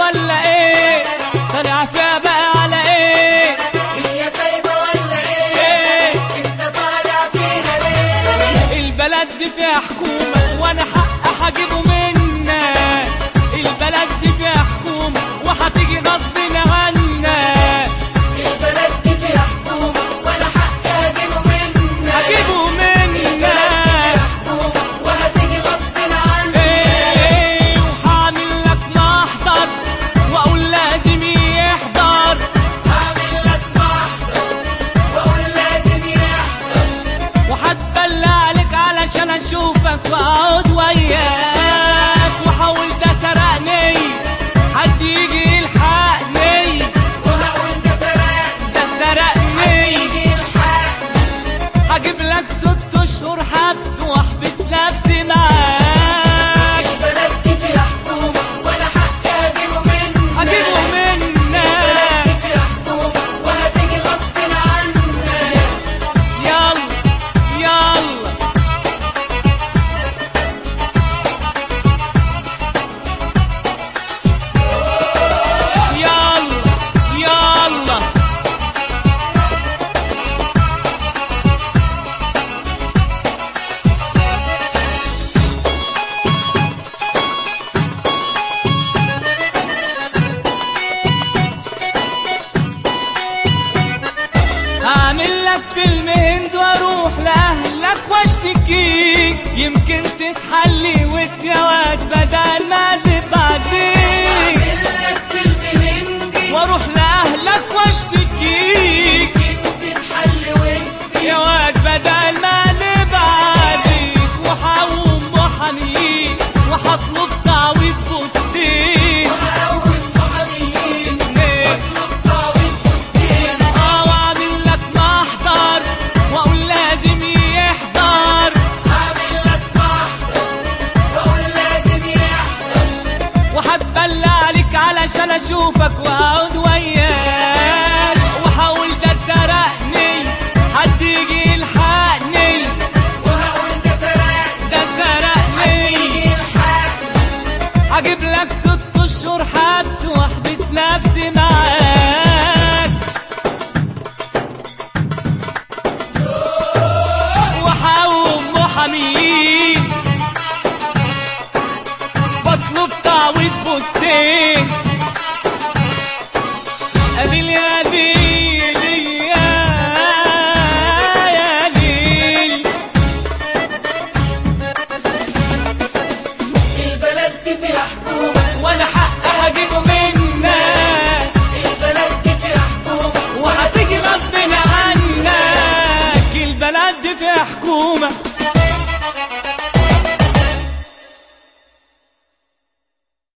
ولا ايه طالع فيها بقى على ايه هي سايبة ولا ايه ايه انت طالع فيها ليه البلد دي فيها حكومة وانا حق هجيبه منك البلد دي فيها حكومة وهتيجي غصب عنك البلد دي فيها حكومة وانا حق اجيبه منك هجيبه منك حكومة وهتيجي غصب عنك ايه وهعمل لك محضر واقول لازم يحضر هعمل لك محضر واقول لازم يحضر وهتبلى عليك علشان اشوفك واقعد وياك وحاول ده سرقني حد يجي يلحقني وهقول ده سرقني ده سرقني يجي الحق هجيب لك ست اشهر حبس واحبس نفسي معاك البلد دي فيها حكومة وانا حق اجيبه منك هجيبه منك فيها حكومة وهتيجي غصب عنك يلا يلا يلا يلا اعمل لك فيلم هند واروح لاهلك واشتكيك يمكن تتحلي وتجواد بدل ما تبعديك لك فيلم هندي واروح لاهلك واشتكيك تتحل وانت يا واد بدل ما نبعديك وحاوم محاميين وحطلب تعويض بوستين وهقوم محاميين إيه. واطلب تعويض فستين اه واعمل لك محضر واقول لازم يحضر هعمل لك محضر واقول لازم يحضر وهتبلى عليك علشان اشوفك واقعد وياك وحاول ده سرقني حد يجي يلحقني وهقول ده سرقني ده سرقني يجي الحق هجيب لك ست اشهر حبس واحبس نفسي معاك وحاوم محاميين بطلب تعويض بوستين قابل يا ليل يا يا ليل البلد دي فيها حكومة وانا حق هجيبه منك البلد دي فيها حكومة وهتيجي غصب عنك البلد دي فيها حكومة